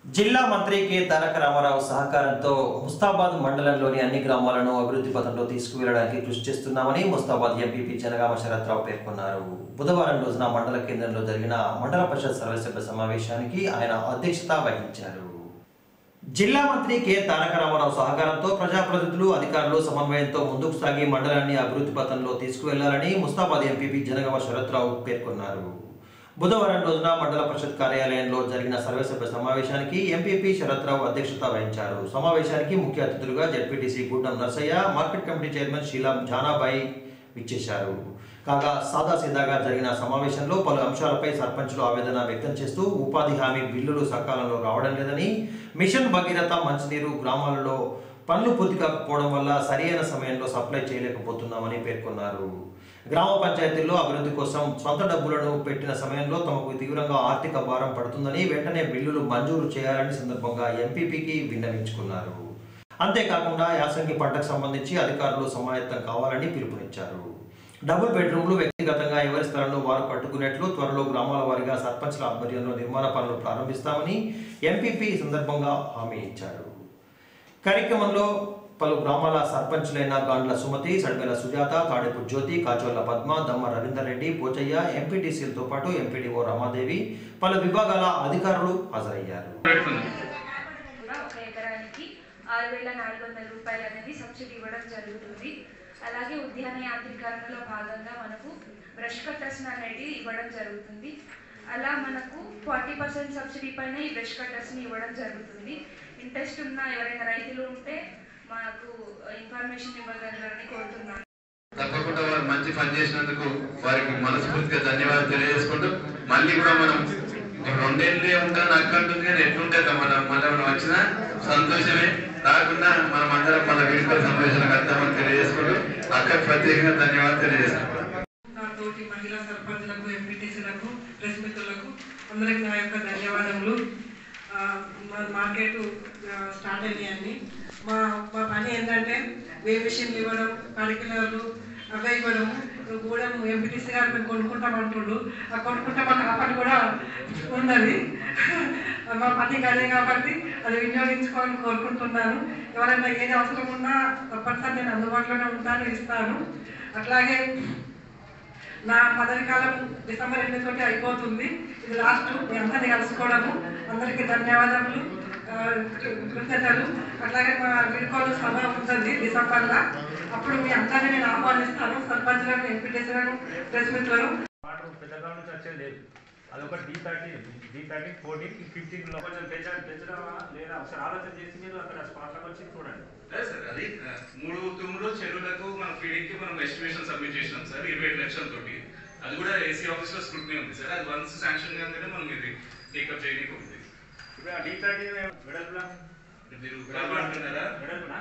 జిల్లా మంత్రి కె తారక రామారావు సహకారంతో ముస్తాబాద్ మండలంలోని అన్ని గ్రామాలను అభివృద్ధి పథంలో తీసుకువెళ్లడానికి కృషి చేస్తున్నామని ముస్తాబాద్ ఎంపీపీ జనగామ శరత్రావు పేర్కొన్నారు బుధవారం రోజున మండల కేంద్రంలో జరిగిన మండల పరిషత్ సర్వసభ్య సమావేశానికి ఆయన అధ్యక్షత వహించారు జిల్లా మంత్రి కె తారక రామారావు సహకారంతో ప్రజాప్రతినిధులు అధికారులు సమన్వయంతో ముందుకు సాగి మండలాన్ని అభివృద్ధి పథంలో తీసుకువెళ్లాలని ముస్తాబాద్ ఎంపీపీ జనగామ శరత్రావు పేర్కొన్నారు బుధవారం రోజున మండల పరిషత్ కార్యాలయంలో జరిగిన సర్వసభ్య సమావేశానికి ఎంపీపీ శరత్రావు అధ్యక్షత వహించారు సమావేశానికి ముఖ్య అతిథులుగా ZPTC Gudem Narsaiah market committee chairman Sheela Janabai విచ్చేశారు కాగా సాదాసీదాగా జరిగిన సమావేశంలో పలు అంశాలపై సర్పంచులు ఆవేదన వ్యక్తం చేస్తూ ఉపాధి హామీ బిల్లులు సకాలంలో రావడం లేదని మిషన్ భగీరథ మంచినీరు గ్రామాలలో పనులు పూర్తి కాకపోవడం వల్ల సరైన సమయంలో సప్లై చేయలేకపోతున్నామని పేర్కొన్నారు గ్రామ పంచాయతీల్లో అభివృద్ధి కోసం సొంత డబ్బులను పెట్టిన సమయంలో తమకు తీవ్రంగా ఆర్థిక భారం పడుతుందని వెంటనే బిల్లులు మంజూరు చేయాలని సందర్భంగా ఎంపీపీకి విన్నవించుకున్నారు అంతేకాకుండా యాసంగి పంటకు సంబంధించి అధికారులు సమాయత్తం కావాలని పిలుపునిచ్చారు డబుల్ బెడ్రూమ్లు వ్యక్తిగతంగా ఎవరి స్థలంలో వారు కట్టుకునేట్లు త్వరలో గ్రామాల వారీగా సర్పంచ్ల ఆధ్వర్యంలో నిర్మాణ పనులు ప్రారంభిస్తామని ఎంపీపీ ఈ సందర్భంగా హామీ ఇచ్చారు కార్యక్రమంలో పలు గ్రామాల సర్పంచ్లైన గాండ్ల సుమతి సడిమెల సుజాత తాడేపు జ్యోతి కాచోళ్ల పద్మ దమ్మ రవీందర్ రెడ్డి పోచయ్య ఎంపీటీసీలతో పాటు ఎంపీడీఓ రమాదేవి పలు విభాగాల అధికారులు హాజరయ్యారు కూడా ఒక ఎకరానికి ఆరు వేల నాలుగు వందల రూపాయలు అనేది సబ్సిడీ ఇవ్వడం జరుగుతుంది అలాగే ఉద్యాన యాంత్రీకరణలో భాగంగా మనకు బ్రష్ కట్టర్స్ అనేది ఇవ్వడం జరుగుతుంది అలా మనకు ఫార్టీ పర్సెంట్ సబ్సిడీ పైన ఈ బ్రష్ కట్టర్స్ని ఇవ్వడం జరుగుతుంది ఇంట్రెస్ట్ ఉన్న ఎవరైనా రైతులు ఉంటే మాకు ఇన్ఫర్మేషన్ ఇవ్వగలరని కోరుతున్నాను తప్పకుండా వారు మంచి పని చేసినందుకు వారికి మనస్ఫూర్తిగా ధన్యవాదాలు తెలియజేసుకుంటూ మళ్ళీ కూడా మనం రెండేళ్ళే ఉంటాను అక్క ఉంటుంది కానీ ఎట్లుంటే మనం మళ్ళీ మనం వచ్చినా సంతోషమే రాకుండా మనం అందరం మన వీడికో సమావేశానికి వస్తామని తెలియజేసుకుంటూ అక్కకు ప్రత్యేకంగా ధన్యవాదాలు తెలియజేసుకుంటాం నా తోటి మహిళా సర్పంచులకు ఎంపీటీసీలకు ప్రెస్ మిత్రులకు అందరికీ నా యొక్క ధన్యవాదములు ఆ, మా మార్కెట్ ఆ, స్టార్ట్ అయినాయండి మా మా పని ఏంటంటే వే మిషన్లు ఇవ్వడం పరికరాలు అవే ఇవ్వడం కూడా ఎంపీటీసీ గారు మేము కొనుక్కుంటాం అంటుండ్రు ఆ కొనుక్కుంటామని ఆ పని కూడా ఉన్నది మా పని అదే కాబట్టి అది వినియోగించుకోవాలని కోరుకుంటున్నాను ఎవరైనా ఏది అవసరం ఉన్నా తప్పనిసరి నేను అందుబాటులోనే ఉంటాను ఇస్తాను అట్లాగే నా పదవి కాలం డిసెంబర్ ఎనిమిది తోటి అయిపోతుంది ఇది లాస్ట్ మీ అందరిని కలుసుకోవడము అందరికీ ధన్యవాదములు ఆ, కృతజ్ఞతలు అట్లాగే మా వీడుకోలు సభ ఉంటుంది డిసెంబర్లో అప్పుడు మీ అందరినీ నేను ఆహ్వానిస్తాను సర్పంచ్లను ఎంపీటీసీలను ప్రెస్ మిత్రులను వాటర్ పెద్దగా నుంచి వచ్చేది లేదు అదొక D thirty D thirty fourteen fifteen లో కొంచెం పెంచాలి పెంచడమా లేదా ఒకసారి ఆలోచన చేసి మీరు అక్కడ స్పాట్లకు వచ్చి చూడండి లేదు సార్ అది ఆ, మూడు తుమ్ములు చెరువులకు మనం ఫీడింగ్ కి మనం ఎస్టిమేషన్ సబ్మిట్ చేసినాం సార్ ఇరవై ఏడు లక్షల తోటి అది కూడా ఏసీ ఆఫీస్ లో స్క్రూట్నీ ఉంది సార్ అది వన్స్ శాంక్షన్ కాగానే మనం ఇది టేకప్ చేయడానికి ఉంది ఇప్పుడు ఆ డి థర్టీ వెడల్పులా మీరు కాల్ అంటున్నారా వెడల్పునా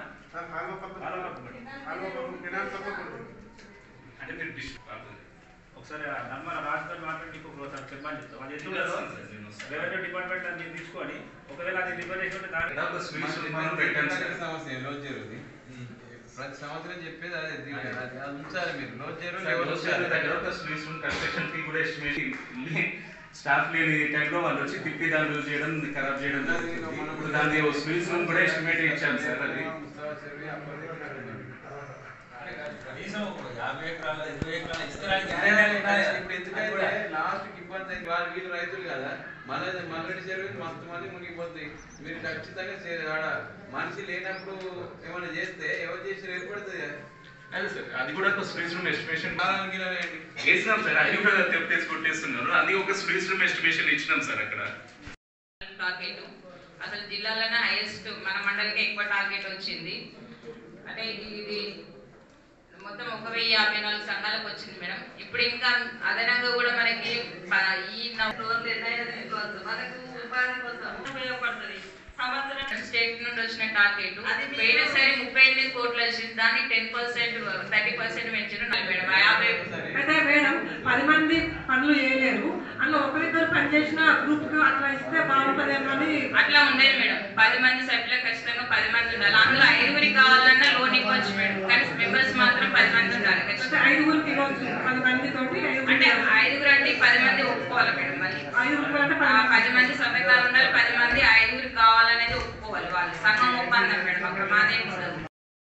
అంటే మీరు డిష్ ఒకసారి ఆ నమ్మల రాష్ట్ర మాట్లాడి మీకు ఒకసారి చెప్పమని చెప్తాం అది ఎట్లుందో రెవెన్యూ డిపార్ట్మెంట్ మీరు తీసుకొని ఒకవేళ అది రిపేర్ చేసి ఉంటే దాని ఒక స్విచ్ మనం పెట్టాను సార్ సమస్య లోడ్ జరుగుతుంది ప్రతి సంవత్సరం చెప్పేది అదే దీన్ని అది అది ఉంచాలి మీరు లోడ్ చేయరు సార్, ఎవరు వచ్చే దగ్గర ఒక స్విచ్ రూమ్ కన్స్ట్రక్షన్ ఫీ కూడా ఎస్టిమేషన్ స్టాఫ్ లేని టైంలో వాళ్ళు వచ్చి తిప్పి దాన్ని యూజ్ చేయడం ఖరాబ్ చేయడం జరుగుతుంది ఇప్పుడు దాన్ని స్విచ్ రూమ్ కూడా ఎస్టిమేట్ ఇచ్చాం సార్ అది ఇప్పుడు ఎందుకంటే లాస్ట్ కి ఇబ్బంది అయింది వాళ్ళు వీళ్ళు రైతులు కదా మన మల్లెడి చెరువు మస్తు మంది మునిగిపోతాయి మీరు ఖచ్చితంగా చే- ఆడ మనిషి లేనప్పుడు ఏమైనా చేస్తే ఎవరు చేసి ఏర్పడుతుంది కదా అదే సార్ అది కూడా ఒక స్విచ్ రూమ్ ఎస్టిమేషన్ కాలానికి ఇలా వేయండి. వేసినాం సార్ అది కూడా తెప్పేసి కొట్టేస్తున్నారు అది ఒక స్విచ్ రూమ్ ఎస్టిమేషన్ ఇచ్చినాం సార్ అక్కడ టార్గెట్ అసలు జిల్లాలోనే హైయెస్ట్ మన మండలికి ఎక్కువ టార్గెట్ వచ్చింది అంటే ఇది మొత్తం ఒక వెయ్యి యాభై నాలుగు సంఘాలకు వచ్చింది మేడం ఇప్పుడు ఇంకా అదనంగా కూడా మనకి ప- ఈ లోన్లు ఎన్నైనా తీసుకోవచ్చు మనకు ఉపాధి కోసం ఉపయోగపడుతుంది సంవత్సరం స్టేట్ నుండి వచ్చిన టార్గెట్ పోయినసారి ముప్పై ఎనిమిది కోట్లు వచ్చింది దాన్ని టెన్ పర్సెంట్ థర్టీ పర్సెంట్ పెంచారు మేడం ఆ యాభై అయితే మేడం పది మంది పనులు చేయలేరు అందులో ఒకరిద్దరు పని చేసిన గ్రూప్ కు అట్లా ఇస్తే బాగుంటుందేమో అని అట్లా ఉండేది మేడం పది మంది సభ్యులకు ఖచ్చితంగా పది మంది ఉండాలి అందులో ఐదుగురికి కావాలన్నా లోన్ ఇవ్వచ్చు మేడం కానీ మెంబర్స్ మాత్రం పది మంది ఉండాలి అంటే ఖచ్చితంగా. ఐదుగురికి ఇవ్వచ్చు పది మంది తోటి అంటే ఐదుగురికి ఐదుగురు అంటే పది మంది ఒప్పుకోవాలి మేడం మళ్ళీ ఐదుగురు అంటే ఆ, పది పది మంది సంతకాలు ఉండాలి పది మంది ఐదుగురికి ఒప్పందం మేడం అక్కడ మాదేం ఉండదు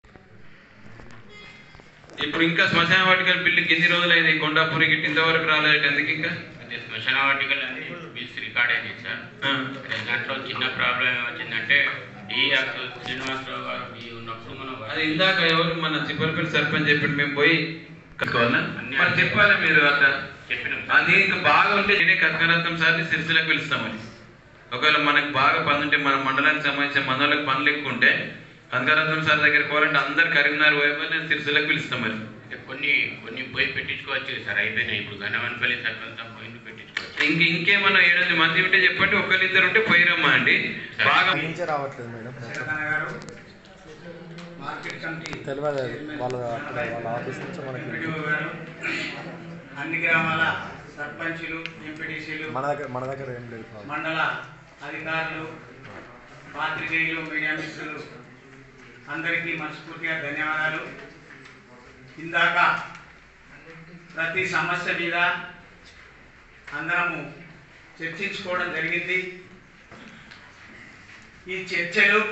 ఇప్పుడు ఇంకా శ్మశాన వాటికల బిల్లుకి ఎన్ని రోజులైంది కొండాపూరికి ఇంతవరకు రాలేదు ఎందుకు ఇంకా అదే శ్మశాన వాటికల్ అని బిల్స్ రికార్డ్ అయింది సార్ అదే దాంట్లో చిన్న ప్రాబ్లం ఏమొచ్చిందంటే ఈ యాక్ట్ శ్రీనివాసరావు గారు ఈ ఉన్నప్పుడు మనం అది ఇందాక ఎవరు మన చిప్పలపల్లి సర్పంచ్ చెప్పి మేము పోయి కట్టుకోవాలా మరి చెప్పాలి మీరు అట్లా చెప్పినాం అది ఇంకా బాగా ఉంటే నేనే కనకరత్నం సార్ని సిరిసిలకు పిలుస్తామని ఒకవేళ మనకు బాగా పని ఉంటే మన మండలానికి సంబంధించిన మండలకు పనులు ఎక్కువ ఉంటే కనకరత్నం సార్ దగ్గర పోవాలంటే అందరు కరీంనగర్ పోయే నేను సిరిసిలకు పిలుస్తాం మరి కొన్ని కొన్ని పోయి పెట్టించుకోవచ్చు సార్ అయిపోయినాయి ఇప్పుడు గన్నవనపల్లి సర్పంచ్ పోయి పెట్టించుకోవచ్చు ఇంక ఇంకేమన్నా ఏడెనిమిది మంది ఉంటే చెప్పండి ఒకరిద్దరు ఉంటే పోయిరమ్మా అండి బాగా రావట్లేదు మేడం తెలంగాణ గారు మార్కెట్ కమిటీ తెలియదు అది. వాళ్ళ అక్కడ వాళ్ళ ఆఫీస్ నుంచి మనకి ఎంపీడీఓ గారు అన్ని గ్రామాల సర్పంచులు ఎంపీటీసీలు మన దగ్గర మన దగ్గర ఏం లేదు ప్రాబ్లం. మండల అధికారులు పాత్రికేయులు మీడియా మిత్రులు అందరికీ మనస్ఫూర్తిగా ధన్యవాదాలు ఇందాక ప్రతి సమస్య మీద అందరము చర్చించుకోవడం జరిగింది ఈ చర్చలు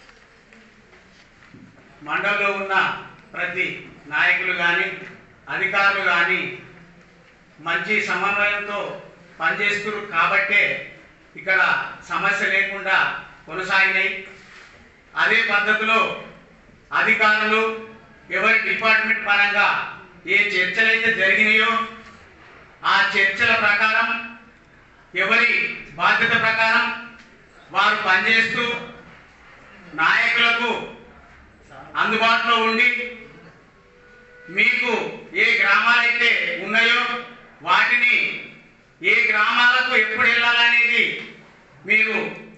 మండలంలో ఉన్న ప్రతి నాయకులు కానీ అధికారులు కానీ మంచి సమన్వయంతో పనిచేస్తున్నారు కాబట్టే ఇక్కడ సమస్య లేకుండా కొనసాగినాయి అదే పద్ధతిలో అధికారులు ఎవరి డిపార్ట్మెంట్ పరంగా ఏ చర్చలైతే జరిగినాయో ఆ చర్చల ప్రకారం ఎవరి బాధ్యత ప్రకారం వారు పనిచేస్తూ నాయకులకు అందుబాటులో ఉండి మీకు ఏ గ్రామాలైతే ఉన్నాయో వాటిని ఏ గ్రామాలకు ఎప్పుడు వెళ్ళాలనేది మీరు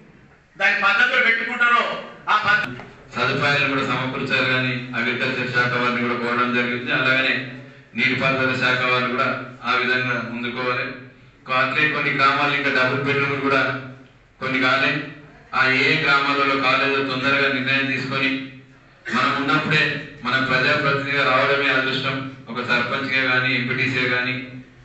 దాని పద్ధతులు పెట్టుకుంటారో ఆ పద్ధతి సదుపాయాలు కూడా సమకూర్చారు కానీ అగ్రికల్చర్ శాఖ వారిని కూడా కోరడం జరిగింది అలాగనే నీటిపారుదల శాఖ వారు కూడా ఆ విధంగా ముందుకోవాలి అట్లే కొన్ని గ్రామాలు ఇంకా డబుల్ బెడ్రూమ్ కూడా కొన్ని కాలే ఆ ఏ గ్రామాలలో కాలేదో తొందరగా నిర్ణయం తీసుకొని మనం ఉన్నప్పుడే మన ప్రజాప్రతినిధిగా రావడమే అదృష్టం ఒక సర్పంచ్గా కానీ ఎంపీటీసీగా కానీ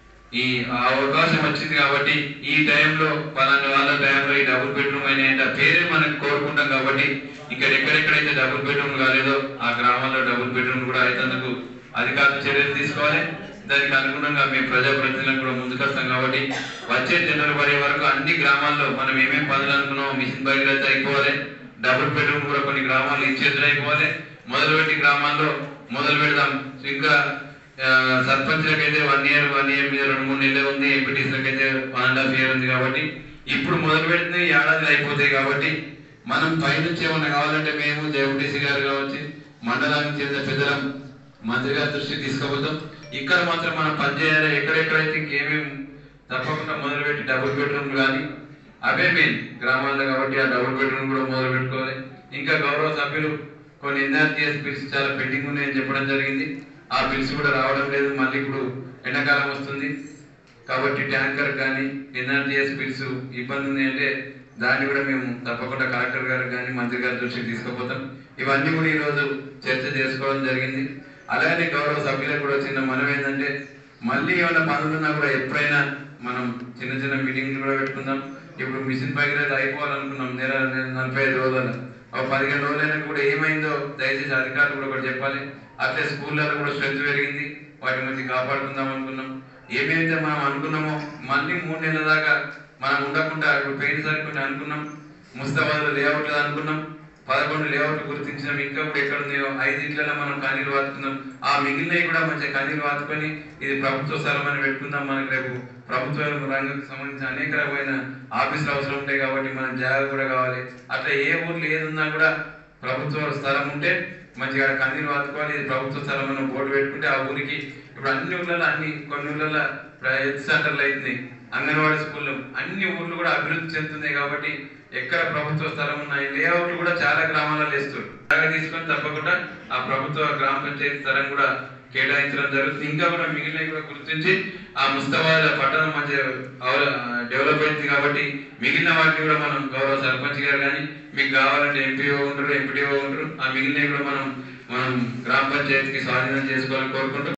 ఈ ఆ అవకాశం వచ్చింది కాబట్టి ఈ టైంలో పలానా వాళ్ళ టైంలో ఈ డబుల్ బెడ్రూమ్ అయిన పేరే మనకు కోరుకుంటాం కాబట్టి ఇక్కడ ఎక్కడెక్కడైతే డబుల్ బెడ్రూమ్ కాలేదో ఆ గ్రామాల్లో డబుల్ బెడ్రూమ్ కూడా అయినందుకు అధికారులు చర్యలు తీసుకోవాలి దానికి అనుగుణంగా మేము ప్రజాప్రతినిధులకు కూడా ముందుకొస్తాం కాబట్టి వచ్చే జనవరి పడే వరకు అన్ని గ్రామాల్లో మనం ఏమేం పనులు అనుకున్నాం మిషన్ భగీరథ అయిపోవాలి డబుల్ బెడ్రూమ్ కూడా కొన్ని గ్రామాల్లో ఇచ్చేతులు అయిపోవాలి మొదలుపెట్టి గ్రామాల్లో మొదలు పెడదాం ఇంకా ఆ, సర్పంచ్లకు అయితే వన్ ఇయర్ వన్ ఇయర్ మీద రెండు మూడు నెలలు ఉంది ఎంపీటీసీలకు అయితే వన్ అండ్ హాఫ్ ఇయర్ ఉంది కాబట్టి ఇప్పుడు మొదలు పెడితే ఏడాది అయిపోతాయి కాబట్టి మనం పైనుంచి ఏమన్నా కావాలంటే మేము జేఎంటీసీ గారు కావచ్చు మండలానికి చెందిన పెద్దలం మంత్రి గారి దృష్టికి తీసుకుపోతాం ఇక్కడ మాత్రం మనం పనిచేయాలి ఎక్కడెక్కడైతే ఇంకేమేమి తప్పకుండా మొదలుపెట్టి డబుల్ బెడ్రూమ్ కానీ అవే మెయిన్ గ్రామాల్లో కాబట్టి ఆ డబుల్ బెడ్రూమ్ కూడా మొదలు పెట్టుకోవాలి ఇంకా గౌరవ సభ్యులు కొన్ని ఎన్ఆర్టీఎస్ బిల్స్ చాలా పెండింగ్ ఉన్నాయని చెప్పడం జరిగింది ఆ బిల్స్ కూడా రావడం లేదు మళ్ళీ ఇప్పుడు ఎండాకాలం వస్తుంది కాబట్టి ట్యాంకర్ కానీ ఎన్ఆర్జీఎస్ బిల్స్ ఇబ్బంది ఉంది అంటే దాన్ని కూడా మేము తప్పకుండా కలెక్టర్ గారు కానీ మంత్రి గారి దృష్టికి తీసుకుపోతాం ఇవన్నీ కూడా ఈరోజు చర్చ చేసుకోవడం జరిగింది అలాగే గౌరవ సభ్యులకు కూడా చిన్న మనం ఏంటంటే మళ్ళీ ఏమైనా పనులున్నా కూడా ఎప్పుడైనా మనం చిన్న చిన్న మీటింగ్లు కూడా పెట్టుకుందాం ఇప్పుడు మిషన్ భగీరథ అయిపోవాలనుకున్నాం నెల నెల- నలభై ఐదు రోజులు ఒక పదిహేను రోజులైనా కూడా ఏమైందో దయచేసి అధికారులు కూడా ఒకటి చెప్పాలి అట్లే స్కూళ్ళలో కూడా స్ట్రెంత్ పెరిగింది వాటి మంచి కాపాడుకుందాం అనుకున్నాం ఏమైతే మనం అనుకున్నామో మళ్ళీ మూడు నెలల దాకా మనం ఉండకుండా ఇప్పుడు పెయింట్ సరుకుని అనుకున్నాం ముస్తాబాద్లో లేఅవుట్ అనుకున్నాం పదకొండు లేఅవుట్లు గుర్తించినాం ఇంకా కూడా ఎక్కడ ఉన్నాయో ఐదింట్లలో మనం కన్నీరు వాతుకున్నాం ఆ మిగిలినవి కూడా మంచిగా కన్నీరు వాతుకొని ఇది ప్రభుత్వ స్థలం అని పెట్టుకుందాం మనకి రేపు ప్రభుత్వ రంగానికి సంబంధించిన అనేక రకమైన ఆఫీసులు అవసరం ఉంటాయి కాబట్టి మనం జాగ్రత్త కూడా కావాలి అట్లా ఏ ఊర్లో ఏది ఉన్నా కూడా ప్రభుత్వ స్థలం ఉంటే మంచిగా కన్నీరు వాతుకోవాలి ఇది ప్రభుత్వ స్థలం అని బోర్డు పెట్టుకుంటే ఆ ఊరికి ఇప్పుడు అన్ని ఊర్లలో అన్ని కొన్ని ఊర్లలో హెల్త్ సెంటర్లు అవుతున్నాయి అంగన్వాడీ స్కూళ్ళు అన్ని ఊర్లు కూడా అభివృద్ధి చెందుతున్నాయి కాబట్టి ఎక్కడ ప్రభుత్వ స్థలం ఉన్నాయి లేఅవుట్లు కూడా చాలా గ్రామాలలో వేస్తారు జాగా తీసుకొని తప్పకుండా ఆ ప్రభుత్వ గ్రామ పంచాయతీ స్థలం కూడా కేటాయించడం జరుగుతుంది ఇంకా కూడా మిగిలినవి కూడా గుర్తించి ఆ ముస్తాబాద్ పట్టణం మంచిగా డెవలప్ అయింది కాబట్టి మిగిలిన వాటిని కూడా మనం గౌరవ సర్పంచ్ గారు కానీ మీకు కావాలంటే ఎంపీఓ ఉంటారు ఎంపీడీఓ ఉంటారు ఆ మిగిలినవి కూడా మనం మనం గ్రామ పంచాయతీకి స్వాధీనం చేసుకోవాలని కోరుకుంటూ